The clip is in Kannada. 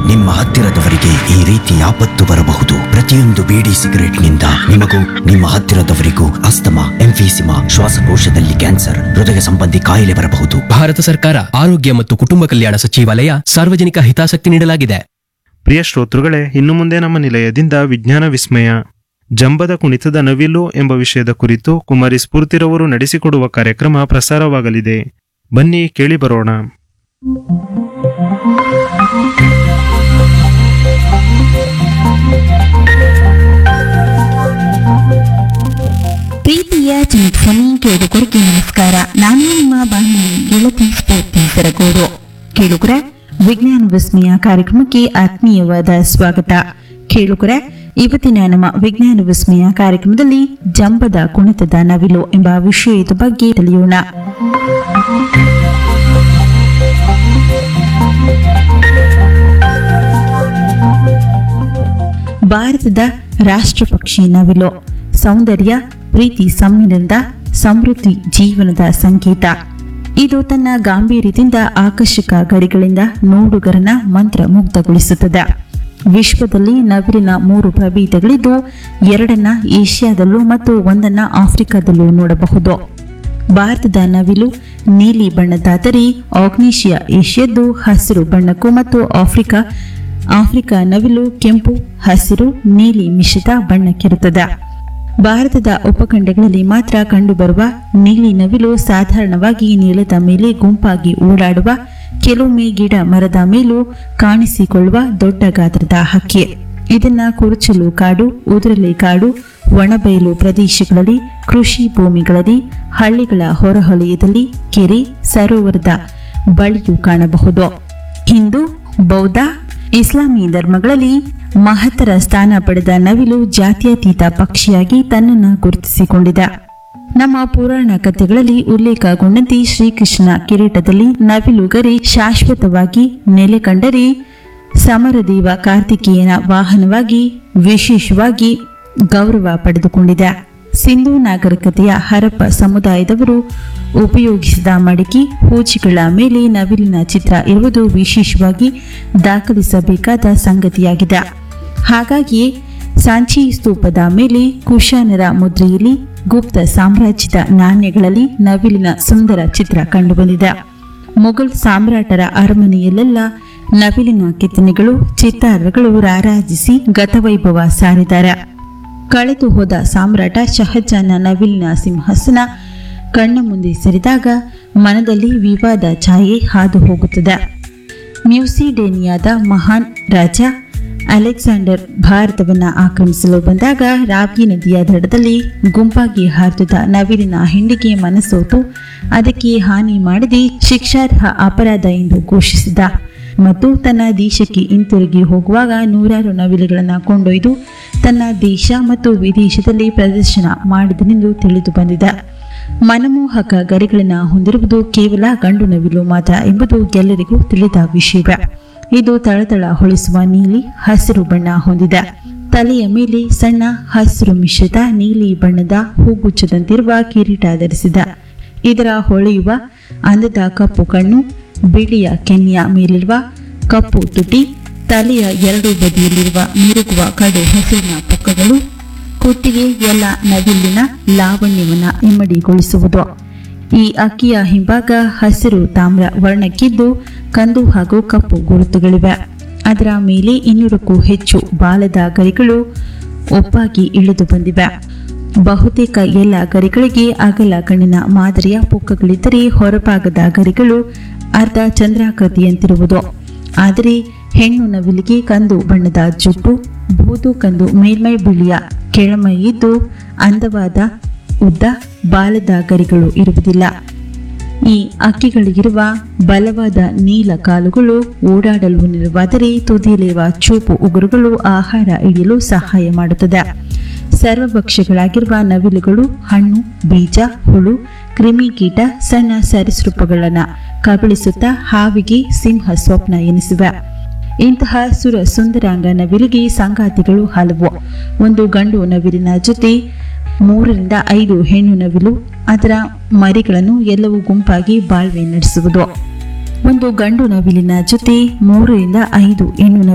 ನಿಮ್ಮ ಹತ್ತಿರದವರಿಗೆ ಈ ರೀತಿ ಆಪತ್ತು ಬರಬಹುದು ಪ್ರತಿಯೊಂದು ಬೀಡಿ ಸಿಗರೆಟ್ನಿಂದ ನಿಮಗೂ ನಿಮ್ಮ ಹತ್ತಿರದವರಿಗೂ ಅಸ್ತಮಾ ಎಂಫೀಸಿಮಾ ಶ್ವಾಸಕೋಶದಲ್ಲಿ ಕ್ಯಾನ್ಸರ್ ಹೃದಯ ಸಂಬಂಧಿ ಕಾಯಿಲೆ ಬರಬಹುದು ಭಾರತ ಸರ್ಕಾರ ಆರೋಗ್ಯ ಮತ್ತು ಕುಟುಂಬ ಕಲ್ಯಾಣ ಸಚಿವಾಲಯ ಸಾರ್ವಜನಿಕ ಹಿತಾಸಕ್ತಿ ನೀಡಲಾಗಿದೆ ಪ್ರಿಯ ಶ್ರೋತೃಗಳೇ ಇನ್ನು ಮುಂದೆ ನಮ್ಮ ನಿಲಯದಿಂದ ವಿಜ್ಞಾನ ವಿಸ್ಮಯ ಜಂಬದ ಕುಣಿತದ ನವಿಲು ಎಂಬ ವಿಷಯದ ಕುರಿತು ಕುಮಾರಿ ಸ್ಫೂರ್ತಿರವರು ನಡೆಸಿಕೊಡುವ ಕಾರ್ಯಕ್ರಮ ಪ್ರಸಾರವಾಗಲಿದೆ ಬನ್ನಿ ಕೇಳಿ ಬರೋಣ ಪ್ರೀತಿಯ ಚಿಂತನೆ ಕೇಳುಗರಿಗೆ ನಮಸ್ಕಾರ ನಾನು ನಿಮ್ಮ ಬಾನುಲಿ ಗೆಳತಿ ಸ್ಫೂರ್ತಿ ಸರಗೂರು ಕೇಳುಗರ ವಿಜ್ಞಾನ ವಿಸ್ಮಯ ಕಾರ್ಯಕ್ರಮಕ್ಕೆ ಆತ್ಮೀಯವಾದ ಸ್ವಾಗತ ಕೇಳುಗರ ಇವತ್ತಿನ ನಮ್ಮ ವಿಜ್ಞಾನ ವಿಸ್ಮಯ ಕಾರ್ಯಕ್ರಮದಲ್ಲಿ ಜಂಬದ ಕುಣಿತದ ನವಿಲು ಎಂಬ ವಿಷಯದ ಬಗ್ಗೆ ತಿಳಿಯೋಣ ಭಾರತದ ರಾಷ್ಟ್ರ ಪಕ್ಷಿ ನವಿಲು ಸೌಂದರ್ಯ ಪ್ರೀತಿ ಸಮ್ಮಿಲನದ ಸಮೃದ್ಧಿ ಜೀವನದ ಸಂಕೇತ ಇದು ತನ್ನ ಗಾಂಭೀರ್ಯದಿಂದ ಆಕರ್ಷಕ ಗರಿಗಳಿಂದ ನೋಡುಗರನ ಮಂತ್ರ ಮುಗ್ಧಗೊಳಿಸುತ್ತದೆ ವಿಶ್ವದಲ್ಲಿ ನವಿಲಿನ ಮೂರು ಪ್ರಭೇದಗಳಿದ್ದು ಎರಡನ್ನ ಏಷ್ಯಾದಲ್ಲೂ ಮತ್ತು ಒಂದನ್ನ ಆಫ್ರಿಕಾದಲ್ಲೂ ನೋಡಬಹುದು ಭಾರತದ ನವಿಲು ನೀಲಿ ಬಣ್ಣದಾದರೆ ಆಗ್ನೇಷಿಯಾ ಏಷ್ಯದ್ದು ಹಸಿರು ಬಣ್ಣಕ್ಕೂ ಮತ್ತು ಆಫ್ರಿಕಾ ಆಫ್ರಿಕಾ ನವಿಲು ಕೆಂಪು ಹಸಿರು ನೀಲಿ ಮಿಶ್ರಿತ ಬಣ್ಣಕ್ಕಿರುತ್ತದೆ ಭಾರತದ ಉಪಖಂಡಗಳಲ್ಲಿ ಮಾತ್ರ ಕಂಡುಬರುವ ನೀಲಿ ನವಿಲು ಸಾಧಾರಣವಾಗಿ ನೆಲದ ಮೇಲೆ ಗುಂಪಾಗಿ ಓಡಾಡುವ ಕೆಲವೊಮ್ಮೆ ಗಿಡ ಮರದ ಮೇಲೂ ಕಾಣಿಸಿಕೊಳ್ಳುವ ದೊಡ್ಡ ಗಾತ್ರದ ಹಕ್ಕಿ ಇದನ್ನ ಕುರುಚಲು ಕಾಡು ಉದುರಲೆ ಕಾಡು ಒಣಬಯಲು ಪ್ರದೇಶಗಳಲ್ಲಿ ಕೃಷಿ ಭೂಮಿಗಳಲ್ಲಿ ಹಳ್ಳಿಗಳ ಹೊರವಲಯದಲ್ಲಿ ಕೆರೆ ಸರೋವರದ ಬಳಿಯೂ ಕಾಣಬಹುದು ಹಿಂದೂ ಬೌದ್ಧ ಇಸ್ಲಾಮಿ ಧರ್ಮಗಳಲ್ಲಿ ಮಹತ್ತರ ಸ್ಥಾನ ಪಡೆದ ನವಿಲು ಜಾತ್ಯತೀತ ಪಕ್ಷಿಯಾಗಿ ತನ್ನನ್ನು ಗುರುತಿಸಿಕೊಂಡಿದೆ ನಮ್ಮ ಪುರಾಣ ಕಥೆಗಳಲ್ಲಿ ಉಲ್ಲೇಖಗೊಂಡಂತೆ ಶ್ರೀಕೃಷ್ಣ ಕಿರೀಟದಲ್ಲಿ ನವಿಲುಗರಿ ಶಾಶ್ವತವಾಗಿ ನೆಲೆ ಕಂಡರೆ ಸಮರದೇವ ಕಾರ್ತಿಕೇಯನ ವಾಹನವಾಗಿ ವಿಶೇಷವಾಗಿ ಗೌರವ ಪಡೆದುಕೊಂಡಿದೆ ಸಿಂಧೂ ನಾಗರಿಕತೆಯ ಹರಪ್ಪ ಸಮುದಾಯದವರು ಉಪಯೋಗಿಸಿದ ಮಡಿಕೆ ಹೂಜಿಗಳ ಮೇಲೆ ನವಿಲಿನ ಚಿತ್ರ ಇರುವುದು ವಿಶೇಷವಾಗಿ ದಾಖಲಿಸಬೇಕಾದ ಸಂಗತಿಯಾಗಿದೆ ಹಾಗಾಗಿಯೇ ಸಾಂಚಿ ಸ್ತೂಪದ ಮೇಲೆ ಕುಶಾನರ ಮುದ್ರೆಯಲ್ಲಿ ಗುಪ್ತ ಸಾಮ್ರಾಜ್ಯದ ನಾಣ್ಯಗಳಲ್ಲಿ ನವಿಲಿನ ಸುಂದರ ಚಿತ್ರ ಕಂಡುಬಂದಿದೆ ಮೊಘಲ್ ಸಾಮ್ರಾಟರ ಅರಮನೆಯಲ್ಲೆಲ್ಲ ನವಿಲಿನ ಕೆತ್ತನೆಗಳು ಚಿತ್ತಾರಗಳು ರಾರಾಜಿಸಿ ಗತವೈಭವ ಸಾರಿದ್ದಾರೆ ಕಳೆದು ಹೋದ ಸಾಮ್ರಾಟ ಶಹಜಾನ ನವಿಲಿನ ಸಿಂಹಾಸನ ಕಣ್ಣ ಮುಂದೆ ಸರಿದಾಗ ಮನದಲ್ಲಿ ವಿವಾದ ಛಾಯೆ ಹಾದು ಹೋಗುತ್ತದೆ ಮ್ಯೂಸಿಡೇನಿಯಾದ ಮಹಾನ್ ರಾಜ ಅಲೆಕ್ಸಾಂಡರ್ ಭಾರತವನ್ನ ಆಕ್ರಮಿಸಲು ಬಂದಾಗ ರಾವಿ ನದಿಯ ದಡದಲ್ಲಿ ಗುಂಪಾಗಿ ಹಾರಿದ ನವಿಲಿನ ಹಿಂಡಿಗೆ ಮನಸೋತು ಅದಕ್ಕೆ ಹಾನಿ ಮಾಡದೆ ಶಿಕ್ಷಾರ್ಹ ಅಪರಾಧ ಎಂದು ಘೋಷಿಸಿದ ಮತ್ತು ತನ್ನ ದೇಶಕ್ಕೆ ಹಿಂತಿರುಗಿ ಹೋಗುವಾಗ ನೂರಾರು ನವಿಲುಗಳನ್ನು ಕೊಂಡೊಯ್ದು ತನ್ನ ದೇಶ ಮತ್ತು ವಿದೇಶದಲ್ಲಿ ಪ್ರದರ್ಶನ ಮಾಡಿದನೆಂದು ತಿಳಿದು ಬಂದಿದೆ ಮನಮೋಹಕ ಗರಿಗಳನ್ನು ಹೊಂದಿರುವುದು ಕೇವಲ ಗಂಡು ನವಿಲು ಮಾತ್ರ ಎಂಬುದು ಎಲ್ಲರಿಗೂ ತಿಳಿದ ವಿಷಯವೇ ಇದು ತಳತಳ ಹೊಳಿಸುವ ನೀಲಿ ಹಸಿರು ಬಣ್ಣ ಹೊಂದಿದೆ ತಲೆಯ ಮೇಲೆ ಸಣ್ಣ ಹಸಿರು ಮಿಶ್ರಿತ ನೀಲಿ ಬಣ್ಣದ ಹೂಗುಚ್ಚದಂತಿರುವ ಕಿರೀಟ ಧರಿಸಿದ ಇದರ ಹೊಳೆಯುವ ಅಂದದ ಕಪ್ಪು ಕಣ್ಣು ಬಿಳಿಯ ಕೆನ್ನೆಯ ಮೇಲಿರುವ ಕಪ್ಪು ತುಟಿ ತಲೆಯ ಎರಡು ಬದಿಯಲ್ಲಿರುವ ಮಿರುಗುವ ಕಡು ಹಸಿರಿನ ಪುಕ್ಕಗಳು ಕುತ್ತಿಗೆ ಎಲ್ಲ ನವಿಲಿನ ಲಾವಣ್ಯವನ್ನ ಇಮ್ಮಡಿಗೊಳಿಸುವುದು ಈ ಅಕ್ಕಿಯ ಹಿಂಭಾಗ ಹಸಿರು ತಾಮ್ರ ವರ್ಣಕ್ಕಿದ್ದು ಕಂದು ಹಾಗೂ ಕಪ್ಪು ಗುರುತುಗಳಿವೆ ಅದರ ಮೇಲೆ ಇನ್ನೂರಕ್ಕೂ ಹೆಚ್ಚು ಬಾಲದ ಗರಿಗಳು ಒಪ್ಪಾಗಿ ಇಳಿದು ಬಂದಿವೆ ಬಹುತೇಕ ಎಲ್ಲ ಗರಿಗಳಿಗೆ ಅಗಲ ಕಣ್ಣಿನ ಮಾದರಿಯ ಪುಕ್ಕಗಳಿದ್ದರೆ ಹೊರಭಾಗದ ಗರಿಗಳು ಅರ್ಧ ಚಂದ್ರಾಕೃತಿಯಂತಿರುವುದು ಆದರೆ ಹೆಣ್ಣು ನವಿಲಿಗೆ ಕಂದು ಬಣ್ಣದ ಜುಟ್ಟು ಬೂದು ಕಂದು ಮೇಲ್ಮೈ ಬಿಳಿಯ ಕೆಳಮೈ ಇದ್ದು ಅಂದವಾದ ಉದ್ದ ಬಾಲದ ಗರಿಗಳು ಇರುವುದಿಲ್ಲ ಈ ಅಕ್ಕಿಗಳಿಗಿರುವ ಬಲವಾದ ನೀಲ ಕಾಲುಗಳು ಓಡಾಡಲು ನೆರವಾದರೆ ತುದಿಯಲ್ಲಿರುವ ಚೂಪು ಉಗುರುಗಳು ಆಹಾರ ಹಿಡಿಯಲು ಸಹಾಯ ಮಾಡುತ್ತದೆ ಸರ್ವಭಕ್ಷ್ಯಗಳಾಗಿರುವ ನವಿಲುಗಳು ಹಣ್ಣು ಬೀಜ ಹುಳು ಕ್ರಿಮಿಕೀಟ ಸಣ್ಣ ಸರೀಸೃಪಗಳನ್ನು ಕಬಳಿಸುತ್ತಾ ಹಾವಿಗೆ ಸಿಂಹ ಸ್ವಪ್ನ ಎನಿಸಿವೆ ಇಂತಹ ಸುರ ಸುಂದರಾಂಗ ನವಿಲಿಗೆ ಸಂಗಾತಿಗಳು ಹಲವು ಒಂದು ಗಂಡು ನವಿಲಿನ ಜೊತೆ ಮೂರರಿಂದ ಐದು ಹೆಣ್ಣು ನವಿಲು ಅದರ ಮರಿಗಳನ್ನು ಎಲ್ಲವೂ ಗುಂಪಾಗಿ ಬಾಳ್ವೆ ನಡೆಸುವುದು ಒಂದು ಗಂಡು ನವಿಲಿನ ಜೊತೆ ಮೂರರಿಂದ ಐದು ಹೆಣ್ಣು